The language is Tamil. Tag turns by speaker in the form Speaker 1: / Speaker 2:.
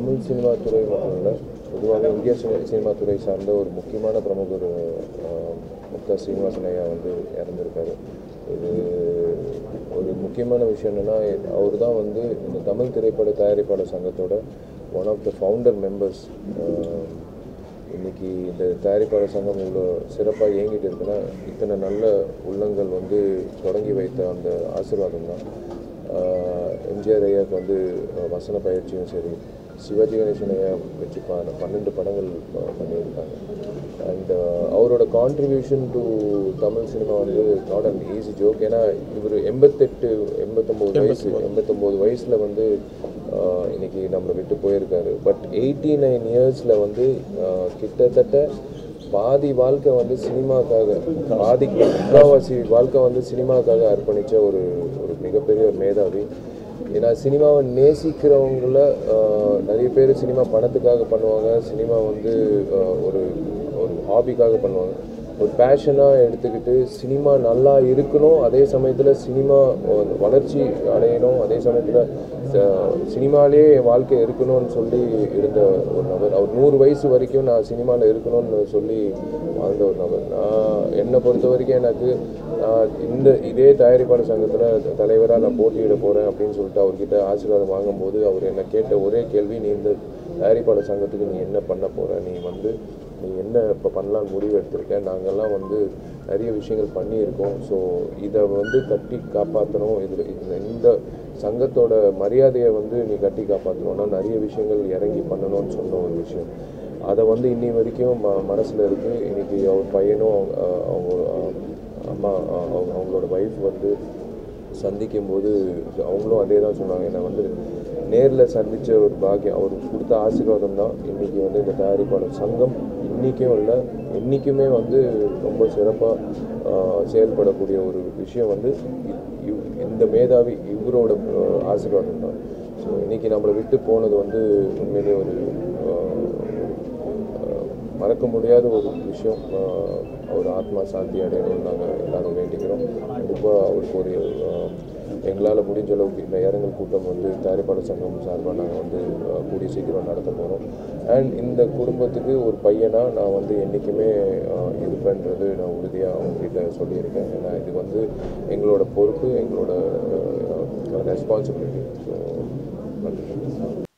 Speaker 1: தமிழ் சினிமா துறை மட்டும் இல்லை பொதுவாக இந்திய சினி சினிமா துறை சார்ந்த ஒரு முக்கியமான பிரமுகர் அஹ், முக்தா ஸ்ரீனிவாசன் ஐயா வந்து இறந்திருக்காரு இது ஒரு முக்கியமான விஷயம் என்னென்னா அவர் தான் வந்து இந்த தமிழ் திரைப்பட தயாரிப்பாளர் சங்கத்தோட one of the founder members இன்னைக்கு இந்த தயாரிப்பாளர் சங்கம் இவ்வளோ சிறப்பாக இயங்கிட்டு இருக்குன்னா இத்தனை நல்ல உள்ளங்கள் வந்து தொடங்கி வைத்த அந்த ஆசீர்வாதம் தான் எம்ஜிஆர் ஐயாவுக்கு வந்து அஹ், வசன பயிற்சியும் சரி சிவாஜி கணேசன் ஐயா வச்சு ப பன்னெண்டு படங்கள் ப- பண்ணியிருக்காங்க அண்ட் அவரோட கான்ட்ரிபியூஷன் டு தமிழ் சினிமா வந்து நாட் அன் ஈஸி ஜோக் ஏன்னா இவர் எண்பத்தெட்டு எண்பத்தொம்போது வயசு எண்பத்தொம்போது வயசில் வந்து ஆஹ், இன்னைக்கு நம்மளை விட்டு போயிருக்காரு பட் எயிட்டி நைன் இயர்ஸில் வந்து ஆஹ், கிட்டத்தட்ட பாதி வாழ்க்கை வந்து சினிமாக்காக பாதி முக்கால்வாசி வாழ்க்கை வந்து சினிமாக்காக அர்ப்பணித்த ஒரு ஒரு மிகப்பெரிய ஒரு மேதாவி ஏன்னா சினிமாவை நேசிக்கிறவங்கள ஆஹ், நிறைய பேர் சினிமா பணத்துக்காக பண்ணுவாங்க சினிமா வந்து ஆஹ், ஒரு ஒரு ஹாபிக்காக பண்ணுவாங்க ஒரு பேஷனாக எடுத்துக்கிட்டு சினிமா நல்லா இருக்கணும் அதே சமயத்தில் சினிமா வந்து வளர்ச்சி அடையணும் அதே சமயத்தில் சினிமாலே என் வாழ்க்கை இருக்கணும்னு சொல்லி இருந்த ஒரு நபர் அவர் நூறு வயசு வரைக்கும் நான் சினிமாவில் இருக்கணும்னு சொல்லி வாழ்ந்த ஒரு நபர் நான் என்னை பொறுத்த வரைக்கும் எனக்கு நான் இந்த இதே தயாரிப்பாளர் சங்கத்தில் தலைவராக நான் போட்டியிட போகிறேன் அப்படின்னு சொல்லிட்டு அவர்கிட்ட ஆசீர்வாதம் வாங்கும்போது அவர் என்னை கேட்ட ஒரே கேள்வி நீ இந்த தயாரிப்பாளர் சங்கத்துக்கு நீ என்ன பண்ண போகிற நீ வந்து நீ என்ன இப்போ பண்ணலாம்னு முடிவு எடுத்திருக்க நாங்கள்லாம் வந்து நிறைய விஷயங்கள் பண்ணியிருக்கோம் ஸோ இதை வந்து கட்டி காப்பாற்றணும் இதில் இந்த இந்த சங்கத்தோட மரியாதையை வந்து நீ கட்டி காப்பாற்றணும்னா நிறைய விஷயங்கள் இறங்கி பண்ணணும்னு சொன்ன ஒரு விஷயம் அதை வந்து இன்னி வரைக்கும் ம மனசில் இருக்குது இன்னைக்கு அவர் பையனும் அவங்க அவங்க அஹ், அம்மா அஹ், அவங்க அவங்களோட ஒய்ஃப் வந்து சந்திக்கும் போது அவங்களும் அதே தான் சொன்னாங்க என்னை வந்து நேரில் சந்தித்த ஒரு பாக்கியம் அவர் கொடுத்த ஆசீர்வாதம் தான் இன்றைக்கி வந்து இந்த தயாரிப்பாளர் சங்கம் இன்றைக்கும் இல்லை என்றைக்குமே வந்து ரொம்ப சிறப்பாக செயல்படக்கூடிய ஒரு விஷயம் வந்து இ- இவ்- இந்த மேதாவி இவரோட அஹ், ஆசீர்வாதம் தான் ஸோ இன்றைக்கி நம்மளை விட்டு போனது வந்து உண்மையிலே ஒரு அஹ், அஹ், மறக்க முடியாத ஒரு விஷயம் அஹ், அவர் ஆத்மா சாந்தி அடையணும்னு நாங்கள் எல்லாரும் வேண்டிக்கிறோம் கண்டிப்பாக அவருக்கு ஒரு அஹ், எங்களால் முடிஞ்ச அளவுக்கு இந்த இரங்கல் கூட்டம் வந்து தயாரிப்பாளர் சங்கம் சார்பாக நாங்கள் வந்து அஹ், கூடிய சீக்கிரம் நடத்த போகிறோம் அண்ட் இந்த குடும்பத்துக்கு ஒரு பையனாக நான் வந்து என்றைக்குமே அஹ், இருப்பேன்றது நான் உறுதியாக அவங்ககிட்ட சொல்லியிருக்கேன் ஏன்னா இது வந்து எங்களோட பொறுப்பு எங்களோட ரெஸ்பான்சிபிலிட்டி ஸோ நன்றி